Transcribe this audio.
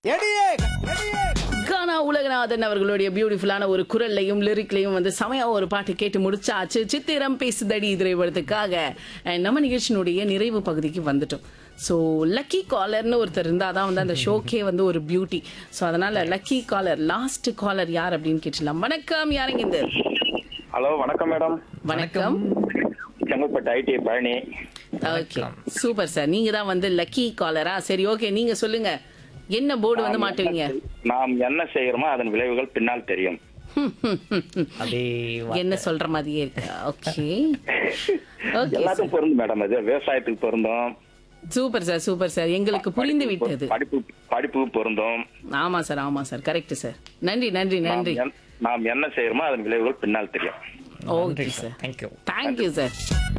கானா உலகநாதன் அவர்களுடைய பியூட்டிஃபுல்லான ஒரு குரல்லையும் லிரிக்லையும் வந்து செமையா ஒரு பாட்டு கேட்டு முடிச்சாச்சு சித்திரம் பேசுதடி திரைப்படத்துக்காக அஹ் நம்ம நிகழ்ச்சியினுடைய நிறைவு பகுதிக்கு வந்துட்டோம் ஸோ லக்கி காலர்னு ஒருத்தர் இருந்தால் தான் வந்து அந்த ஷோக்கே வந்து ஒரு பியூட்டி ஸோ அதனால லக்கி காலர் லாஸ்ட் காலர் யார் அப்படின்னு கேட்டுலாம் வணக்கம் யாருங்க இந்த ஹலோ வணக்கம் மேடம் வணக்கம் Chengalpattu IT Palani okay super sir நீங்க தான் வந்து லக்கி காலரா சரி ஓகே நீங்க சொல்லுங்க என்ன போர்டு வந்து மாட்டுவீங்க நாம் என்ன செய்கிறோமோ அதன் விளைவுகள் பின்னால் தெரியும் அப்படியே என்ன சொல்ற மாதிரியே இருக்கு ஓகே ஓகே எல்லாத்துக்கும் பொருந்தும் மேடம் அது விவசாயத்துக்கு பொருந்தும் சூப்பர் சார் சூப்பர் சார் எங்களுக்கு புரிந்து விட்டது படிப்பு படிப்புக்கு பொருந்தும் ஆமா சார் ஆமா சார் கரெக்ட் சார் நன்றி நன்றி நாம் நன்றி என்- நாம் என்ன செய்கிறோமோ அதன் விளைவுகள் பின்னால் தெரியும் okay sir thank you thank you sir